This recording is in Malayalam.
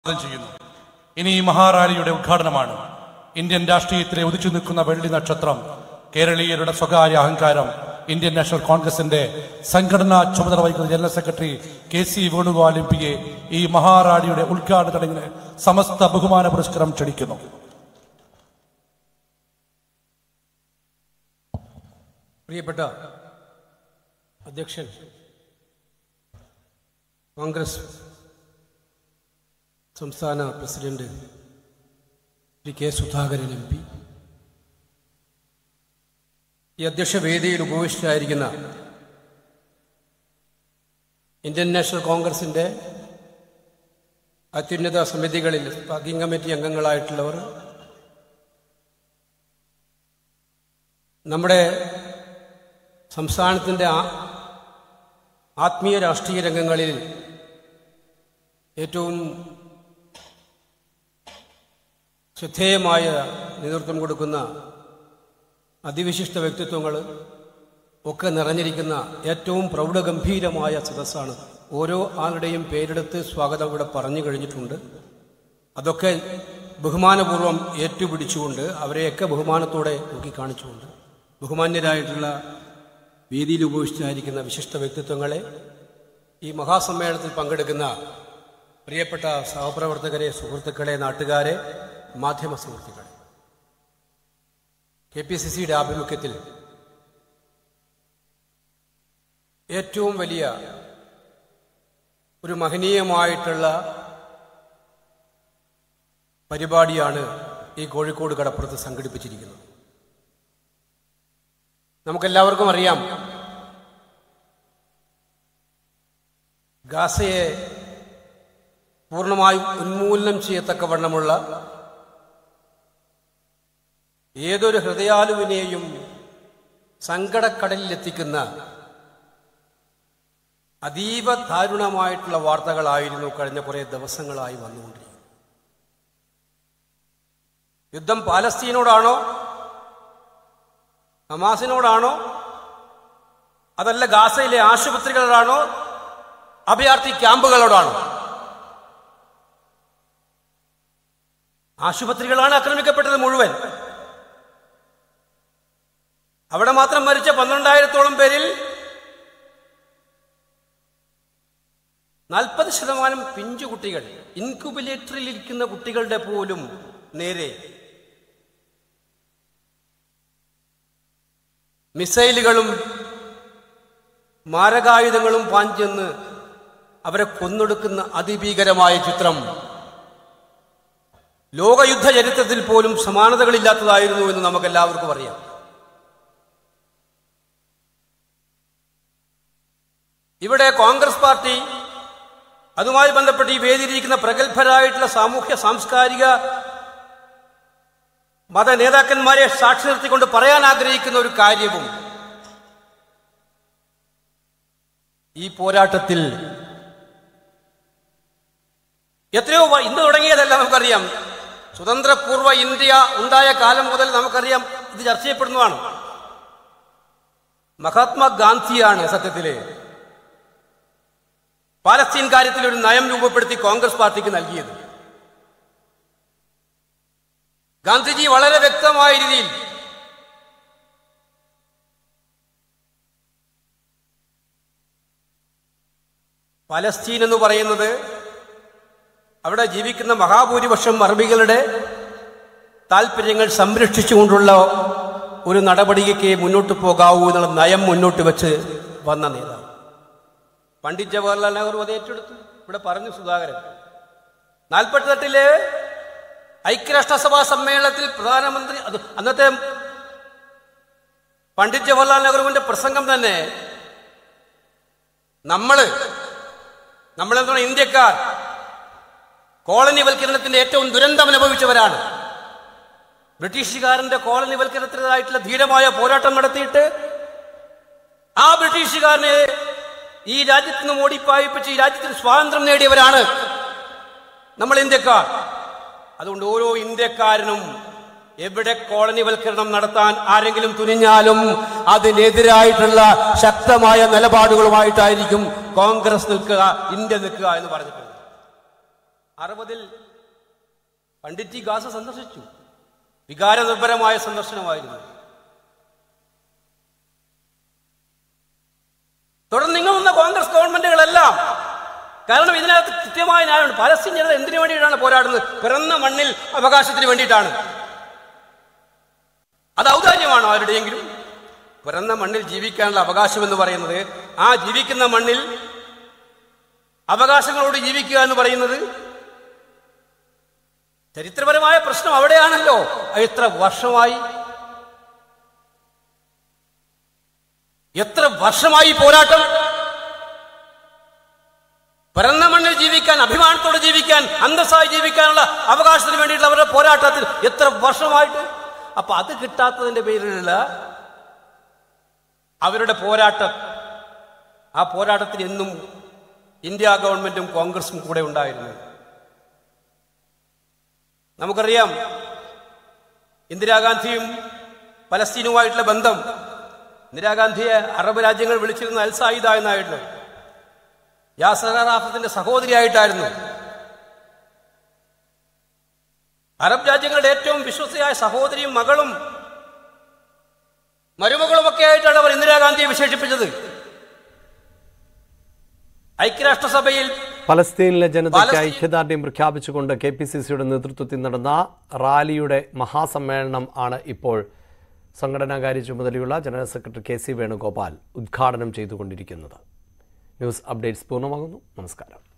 സ്വാഗതം ചെയ്യുന്നു ഇനി ഈ മഹാറാലിയുടെ ഉദ്ഘാടനമാണ് ഇന്ത്യൻ രാഷ്ട്രീയത്തിലെ ഉദിച്ചു നിൽക്കുന്ന വെള്ളി നക്ഷത്രം കേരളീയരുടെ സ്വകാര്യ അഹങ്കാരം ഇന്ത്യൻ നാഷണൽ കോൺഗ്രസിന്റെ സംഘടനാ ചുമതല വഹിക്കുന്ന general secretary K C Venugopal M പിയെ ഈ മഹാറാലിയുടെ ഉദ്ഘാടന ചടങ്ങിന് സമസ്ത ബഹുമാന പുരസ്കാരം ക്ഷണിക്കുന്നു പ്രിയപ്പെട്ട അധ്യക്ഷൻ കോൺഗ്രസ് സംസ്ഥാന president Shri K Sudhakaran M P ഈ അധ്യക്ഷ വേദിയിൽ ഉപവിഷ്ടരായിരിക്കുന്ന ഇന്ത്യൻ നാഷണൽ കോൺഗ്രസിന്റെ അത്യുന്നത സമിതികളിൽ വർക്കിംഗ് കമ്മിറ്റി അംഗങ്ങളായിട്ടുള്ളവർ നമ്മുടെ സംസ്ഥാനത്തിൻ്റെ ആ- ആത്മീയ രാഷ്ട്രീയ രംഗങ്ങളിൽ ഏറ്റവും ശ്രദ്ധേയമായ നേതൃത്വം കൊടുക്കുന്ന അതിവിശിഷ്ട വ്യക്തിത്വങ്ങൾ ഒക്കെ നിറഞ്ഞിരിക്കുന്ന ഏറ്റവും പ്രൗഢഗംഭീരമായ സദസ്സാണ് ഓരോ ആളുടെയും പേരെടുത്ത് സ്വാഗതം ഇവിടെ പറഞ്ഞു കഴിഞ്ഞിട്ടുണ്ട് അതൊക്കെ ബഹുമാനപൂർവ്വം ഏറ്റുപിടിച്ചുകൊണ്ട് അവരെയൊക്കെ ബഹുമാനത്തോടെ നോക്കിക്കാണിച്ചുകൊണ്ട് ബഹുമാന്യരായിട്ടുള്ള വേദിയിൽ ഉപയോഗിച്ചായിരിക്കുന്ന വിശിഷ്ട വ്യക്തിത്വങ്ങളെ ഈ മഹാസമ്മേളനത്തിൽ പങ്കെടുക്കുന്ന പ്രിയപ്പെട്ട സഹപ്രവർത്തകരെ സുഹൃത്തുക്കളെ നാട്ടുകാരെ മാധ്യമ സുഹൃത്തുക്കളെ കെ പി സി സിയുടെ ആഭിമുഖ്യത്തിൽ ഏറ്റവും വലിയ ഒരു മഹനീയമായിട്ടുള്ള പരിപാടിയാണ് ഈ കോഴിക്കോട് കടപ്പുറത്ത് സംഘടിപ്പിച്ചിരിക്കുന്നത് നമുക്കെല്ലാവർക്കും അറിയാം ഗാസയെ പൂർണ്ണമായും ഉന്മൂലനം ചെയ്യത്തക്കവണ്ണമുള്ള ഏതൊരു ഹൃദയാലുവിനെയും സങ്കടക്കടലിലെത്തിക്കുന്ന അതീവ ദാരുണമായിട്ടുള്ള വാർത്തകളായിരുന്നു കഴിഞ്ഞ കുറേ ദിവസങ്ങളായി വന്നുകൊണ്ടിരിക്കുന്നത് യുദ്ധം പാലസ്തീനോടാണോ ഹമാസിനോടാണോ അതല്ല ഗാസയിലെ ആശുപത്രികളോടാണോ അഭയാർത്ഥി ക്യാമ്പുകളോടാണോ ആശുപത്രികളാണ് ആക്രമിക്കപ്പെട്ടത് മുഴുവൻ അവിടെ മാത്രം മരിച്ച പന്ത്രണ്ടായിരത്തോളം പേരിൽ നാൽപ്പത് ശതമാനം പിഞ്ചു കുട്ടികൾ ഇൻക്യുബിലേറ്ററിൽ ഇരിക്കുന്ന കുട്ടികളുടെ പോലും നേരെ മിസൈലുകളും മാരകായുധങ്ങളും പാഞ്ചെന്ന് അവരെ കൊന്നൊടുക്കുന്ന അതിഭീകരമായ ചിത്രം ലോകയുദ്ധ ചരിത്രത്തിൽ പോലും സമാനതകളില്ലാത്തതായിരുന്നു എന്ന് നമുക്കെല്ലാവർക്കും അറിയാം ഇവിടെ കോൺഗ്രസ് പാർട്ടി അതുമായി ബന്ധപ്പെട്ട് ഈ വേദിയിലിരിക്കുന്ന പ്രഗത്ഭരായിട്ടുള്ള സാമൂഹ്യ സാംസ്കാരിക മത നേതാക്കന്മാരെ സാക്ഷി നിർത്തിക്കൊണ്ട് പറയാൻ ആഗ്രഹിക്കുന്ന ഒരു കാര്യവും ഈ പോരാട്ടത്തിൽ എത്രയോ വ- ഇന്ന് തുടങ്ങിയതല്ല നമുക്കറിയാം സ്വതന്ത്രപൂർവ്വ ഇന്ത്യ ഉണ്ടായ കാലം മുതൽ നമുക്കറിയാം ഇത് ചർച്ച ചെയ്യപ്പെടുന്നതാണ് മഹാത്മാഗാന്ധിയാണ് സത്യത്തില് പാലസ്തീൻ കാര്യത്തിൽ ഒരു നയം രൂപപ്പെടുത്തി കോൺഗ്രസ് പാർട്ടിക്ക് നൽകിയത് ഗാന്ധിജി വളരെ വ്യക്തമായ രീതിയിൽ പലസ്തീൻ എന്ന് പറയുന്നത് അവിടെ ജീവിക്കുന്ന മഹാഭൂരിപക്ഷം അറബികളുടെ താല്പര്യങ്ങൾ സംരക്ഷിച്ചുകൊണ്ടുള്ള ഒരു നടപടിക്ക് മുന്നോട്ട് പോകാവൂ എന്നുള്ള നയം മുന്നോട്ട് വെച്ച് വന്ന നേതാവ് പണ്ഡിറ്റ് ജവഹർലാൽ നെഹ്റു അത് ഏറ്റെടുത്തു ഇവിടെ പറഞ്ഞു സുധാകരൻ നാൽപ്പത്തെട്ടിലെ ഐക്യരാഷ്ട്രസഭാ സമ്മേളനത്തിൽ പ്രധാനമന്ത്രി അത് അന്നത്തെ പണ്ഡിറ്റ് ജവഹർലാൽ നെഹ്റുവിന്റെ പ്രസംഗം തന്നെ നമ്മള് നമ്മളെന്താണ് ഇന്ത്യക്കാർ കോളനിവൽക്കരണത്തിന്റെ ഏറ്റവും ദുരന്തം അനുഭവിച്ചവരാണ് ബ്രിട്ടീഷുകാരന്റെ കോളനിവൽക്കരണത്തിനായിട്ടുള്ള ധീരമായ പോരാട്ടം നടത്തിയിട്ട് ആ ബ്രിട്ടീഷുകാരനെ ഈ രാജ്യത്ത് നിന്ന് ഓടിപ്പായിപ്പിച്ച് ഈ രാജ്യത്തിന് സ്വാതന്ത്ര്യം നേടിയവരാണ് നമ്മൾ ഇന്ത്യക്കാർ അതുകൊണ്ട് ഓരോ ഇന്ത്യക്കാരനും എവിടെ കോളനിവൽക്കരണം നടത്താൻ ആരെങ്കിലും തുനിഞ്ഞാലും അതിനെതിരായിട്ടുള്ള ശക്തമായ നിലപാടുകളുമായിട്ടായിരിക്കും കോൺഗ്രസ് നിൽക്കുക ഇന്ത്യ നിൽക്കുക എന്ന് പറഞ്ഞിട്ടുണ്ട് അറുപതിൽ പണ്ഡിറ്റ് ജി ഗാസ സന്ദർശിച്ചു വികാരനിർഭരമായ സന്ദർശനമായിരുന്നു തുടർന്ന് നിങ്ങൾ വന്ന കോൺഗ്രസ് ഗവൺമെന്റുകളെല്ലാം കാരണം ഇതിനകത്ത് കൃത്യമായ ന്യായമുണ്ട് പലസ്തീൻ ജനത എന്തിനു വേണ്ടിയിട്ടാണ് പോരാടുന്നത് പിറന്ന മണ്ണിൽ അവകാശത്തിന് വേണ്ടിയിട്ടാണ് അത് ഔദാര്യമാണോ ആരുടെയെങ്കിലും പിറന്ന മണ്ണിൽ ജീവിക്കാനുള്ള അവകാശം എന്ന് പറയുന്നത് ആ ജീവിക്കുന്ന മണ്ണിൽ അവകാശങ്ങളോട് ജീവിക്കുക എന്ന് പറയുന്നത് ചരിത്രപരമായ പ്രശ്നം അവിടെയാണല്ലോ എത്ര വർഷമായി എത്ര വർഷമായി പോരാട്ടം പിറന്ന മണ്ണിൽ ജീവിക്കാൻ അഭിമാനത്തോടെ ജീവിക്കാൻ അന്തസ്സായി ജീവിക്കാനുള്ള അവകാശത്തിന് വേണ്ടിയിട്ടുള്ള അവരുടെ പോരാട്ടത്തിൽ എത്ര വർഷമായിട്ട് അപ്പൊ അത് കിട്ടാത്തതിന്റെ പേരിലുള്ള അവരുടെ പോരാട്ടം ആ പോരാട്ടത്തിന് എന്നും ഇന്ത്യ ഗവൺമെന്റും കോൺഗ്രസും കൂടെ ഉണ്ടായിരുന്നു നമുക്കറിയാം ഇന്ദിരാഗാന്ധിയും പലസ്തീനുമായിട്ടുള്ള ബന്ധം ഇന്ദിരാഗാന്ധിയെ അറബ് രാജ്യങ്ങൾ വിളിച്ചിരുന്ന അൽസായിദ എന്നായിരുന്നു യാസർ അറാഫത്തിന്റെ സഹോദരിയായിട്ടായിരുന്നു അറബ് രാജ്യങ്ങളുടെ ഏറ്റവും വിശ്വസ്തയായ സഹോദരിയും മകളും മരുമകളും ഒക്കെ ആയിട്ടാണ് അവർ ഇന്ദിരാഗാന്ധിയെ വിശേഷിപ്പിച്ചത് ഐക്യരാഷ്ട്രസഭയിൽ പലസ്തീനിലെ ജനതയ്ക്ക് പലസ്തീൻ- ഐക്യദാർഢ്യം പ്രഖ്യാപിച്ചുകൊണ്ട് കെ പി സി സിയുടെ നേതൃത്വത്തിൽ നടന്ന റാലിയുടെ മഹാസമ്മേളനം ആണ് ഇപ്പോൾ സംഘടനാകാര്യ ചുമതലയുള്ള general secretary K C Venugopal ഉദ്ഘാടനം ചെയ്തുകൊണ്ടിരിക്കുന്നത് ന്യൂസ് അപ്ഡേറ്റ്സ് പൂർണ്ണമാകുന്നു നമസ്കാരം